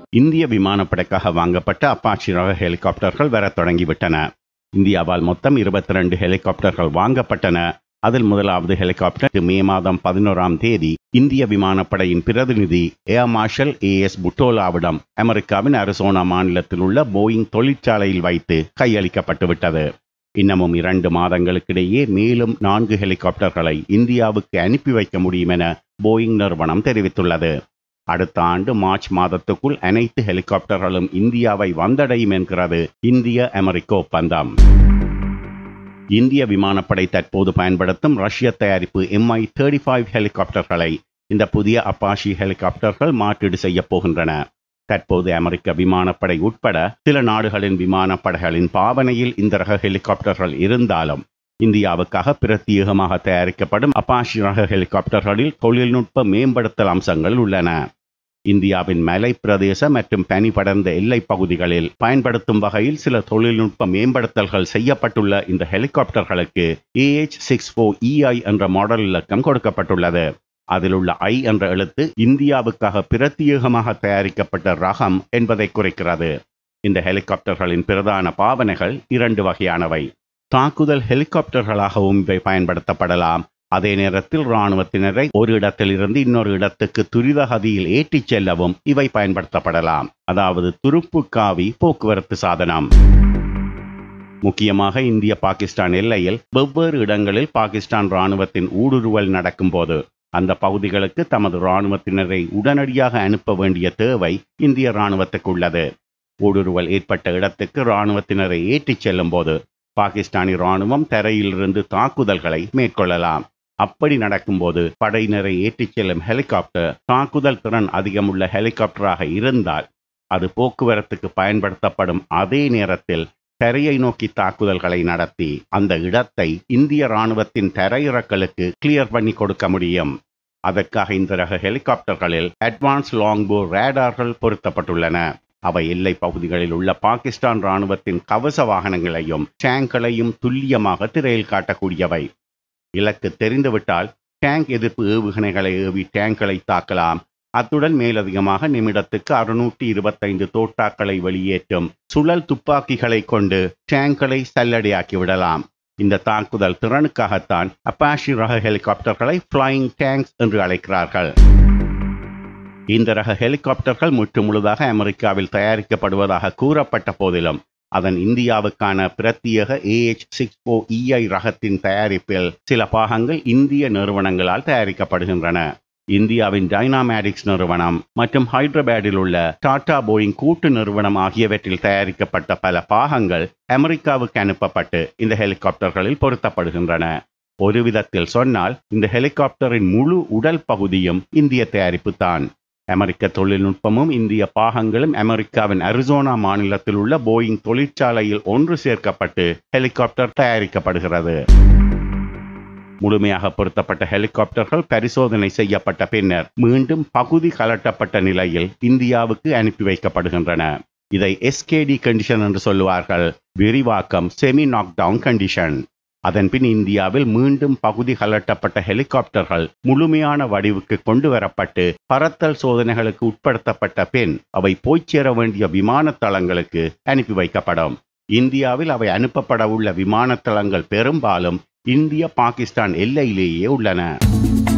இந்திய விமானப்படைக்காக வாங்கப்பட்ட அப்பாச்சி ரக ஹெலிகாப்டர்கள் வரத் தொடங்கிவிட்டன இந்தியாவால் மொத்தம் இருபத்தி ரெண்டு ஹெலிகாப்டர்கள் வாங்கப்பட்டன அதில் முதலாவது ஹெலிகாப்டர் மே மாதம் பதினோராம் தேதி இந்திய விமானப்படையின் பிரதிநிதி ஏர் மார்ஷல் ஏ எஸ் புட்டோலாவிடம் அமெரிக்காவின் அரிசோனா மாநிலத்தில் உள்ள போயிங் தொழிற்சாலையில் வைத்து கையளிக்கப்பட்டு விட்டது இன்னமும் இரண்டு மாதங்களுக்கிடையே மேலும் நான்கு ஹெலிகாப்டர்களை இந்தியாவுக்கு அனுப்பி வைக்க முடியும் என போயிங் நிறுவனம் தெரிவித்துள்ளது அடுத்த ஆண்டு மார்ச் மாதத்துக்குள் அனைத்து ஹெலிகாப்டர்களும் இந்தியாவை வந்தடையும் என்கிறது இந்திய அமெரிக்க ஒப்பந்தம் இந்திய விமானப்படை தற்போது பயன்படுத்தும் ரஷ்ய தயாரிப்பு எம்ஐ தேர்ட்டி ஃபைவ் ஹெலிகாப்டர்களை இந்த புதிய அப்பாஷி ஹெலிகாப்டர்கள் மாற்றீடு செய்யப் போகின்றன தற்போது அமெரிக்க விமானப்படை உட்பட சில நாடுகளின் விமானப்படைகளின் பாவனையில் இந்த ரக ஹெலிகாப்டர்கள் இருந்தாலும் இந்தியாவுக்காக பிரத்யேகமாக தயாரிக்கப்படும் அப்பாஷி ரக ஹெலிகாப்டர்களில் தொழில்நுட்ப மேம்படுத்தல் அம்சங்கள் உள்ளன இந்தியாவின் மலை பிரதேச மற்றும் பனி படர்ந்த எல்லைப் பகுதிகளில் பயன்படுத்தும் வகையில் சில தொழில்நுட்ப மேம்படுத்தல்கள் செய்யப்பட்டுள்ள இந்த ஹெலிகாப்டர்களுக்கு ஏஹெச் சிக்ஸ் ஃபோர் இஐ என்ற மாடல் இலக்கம் கொடுக்கப்பட்டுள்ளது அதில் உள்ள ஐ என்ற எழுத்து இந்தியாவுக்காக பிரத்யேகமாக தயாரிக்கப்பட்ட ரகம் என்பதை குறிக்கிறது இந்த ஹெலிகாப்டர்களின் பிரதான பாவனைகள் இரண்டு வகையானவை தாக்குதல் ஹெலிகாப்டர்களாகவும் இவை பயன்படுத்தப்படலாம் அதே நேரத்தில் இராணுவத்தினரை ஒரு இடத்திலிருந்து இன்னொரு இடத்துக்கு துரித கதியில் ஏற்றிச் செல்லவும் இவை பயன்படுத்தப்படலாம் அதாவது துருப்பு காவி போக்குவரத்து சாதனம் முக்கியமாக இந்திய பாகிஸ்தான் எல்லையில் வெவ்வேறு இடங்களில் பாகிஸ்தான் இராணுவத்தின் ஊடுருவல் நடக்கும்போது அந்த பகுதிகளுக்கு தமது இராணுவத்தினரை உடனடியாக அனுப்ப வேண்டிய தேவை இந்திய இராணுவத்துக்கு உள்ளது ஊடுருவல் ஏற்பட்ட இடத்துக்கு இராணுவத்தினரை ஏற்றிச் செல்லும் போது பாகிஸ்தானி இராணுவம் தரையிலிருந்து தாக்குதல்களை மேற்கொள்ளலாம் அப்படி நடக்கும்போது படையினரை ஏற்றிச் செல்லும் ஹெலிகாப்டர் தாக்குதல் திறன் அதிகமுள்ள ஹெலிகாப்டராக இருந்தால் அது போக்குவரத்துக்கு பயன்படுத்தப்படும் அதே நேரத்தில் தரையை நோக்கி தாக்குதல்களை நடத்தி அந்த இடத்தை இந்திய இராணுவத்தின் தரையிறக்கலுக்கு கிளியர் பண்ணி கொடுக்க முடியும் அதற்காக இந்த ரக ஹெலிகாப்டர்களில் அட்வான்ஸ் லாங்போ ரேடார்கள் பொருத்தப்பட்டுள்ளன அவை எல்லை பகுதிகளில் உள்ள பாகிஸ்தான் இராணுவத்தின் கவச வாகனங்களையும் டேங்களையும் துல்லியமாக திரையில் காட்டக்கூடியவை இலக்கு தெரிந்துவிட்டால் டேங்க் எதிர்ப்பு ஏவுகணைகளை ஏவி டேங்களை தாக்கலாம் அத்துடன் மேலதிகமாக நிமிடத்துக்கு அறுநூற்றி இருபத்தைந்து தோட்டாக்களை வெளியேற்றும் சுழல் துப்பாக்கிகளை கொண்டு டேங்களை சல்லடையாக்கி விடலாம் இந்த தாக்குதல் திறனுக்காகத்தான் அப்பாஷி ரக ஹெலிகாப்டர்களை ஃப்ளையிங் டேங்க்ஸ் என்று அழைக்கிறார்கள் இந்த ரக ஹெலிகாப்டர்கள் முற்று முழுதாக அமெரிக்காவில் தயாரிக்கப்படுவதாக கூறப்பட்ட போதிலும் அதன் இந்தியாவுக்கான பிரத்யேக ஏஹெச் சிக்ஸ் ஃபோ இஐ ரகத்தின் தயாரிப்பில் சில பாகங்கள் இந்திய நிறுவனங்களால் தயாரிக்கப்படுகின்றன இந்தியாவின் டைனாமேடிக்ஸ் நிறுவனம் மற்றும் ஹைதராபாத்தில் உள்ள டாடா போயிங் கூட்டு நிறுவனம் ஆகியவற்றில் தயாரிக்கப்பட்ட பல பாகங்கள் அமெரிக்காவுக்கு அனுப்பப்பட்டு இந்த ஹெலிகாப்டர்களில் பொருத்தப்படுகின்றன ஒரு விதத்தில் சொன்னால் இந்த ஹெலிகாப்டரின் முழு உடல் பகுதியும் இந்திய தயாரிப்பு தான் அமெரிக்க தொழில்நுட்பமும் இந்திய பாகங்களும் அமெரிக்காவின் அரிசோனா மாநிலத்தில் உள்ள போயிங் தொழிற்சாலையில் ஒன்று சேர்க்கப்பட்டு ஹெலிகாப்டர் தயாரிக்கப்படுகிறது முழுமையாக பொருத்தப்பட்ட ஹெலிகாப்டர்கள் பரிசோதனை செய்யப்பட்ட பின்னர் மீண்டும் பகுதி கலட்டப்பட்ட நிலையில் இந்தியாவுக்கு அனுப்பி வைக்கப்படுகின்றன இதை எஸ்கேடி கண்டிஷன் என்று சொல்லுவார்கள் விரிவாக்கம் செமி நாக்டவுன் கண்டிஷன் அதன்பின் இந்தியாவில் மீண்டும் பகுதி கலட்டப்பட்ட ஹெலிகாப்டர்கள் முழுமையான வடிவுக்கு கொண்டு வரப்பட்டு பறத்தல் சோதனைகளுக்கு உட்படுத்தப்பட்ட பின் அவை போய்ச் சேர வேண்டிய விமான தளங்களுக்கு அனுப்பி வைக்கப்படும் இந்தியாவில் அவை அனுப்பப்பட உள்ள விமான தளங்கள் பெரும்பாலும் இந்திய பாகிஸ்தான் எல்லையிலேயே உள்ளன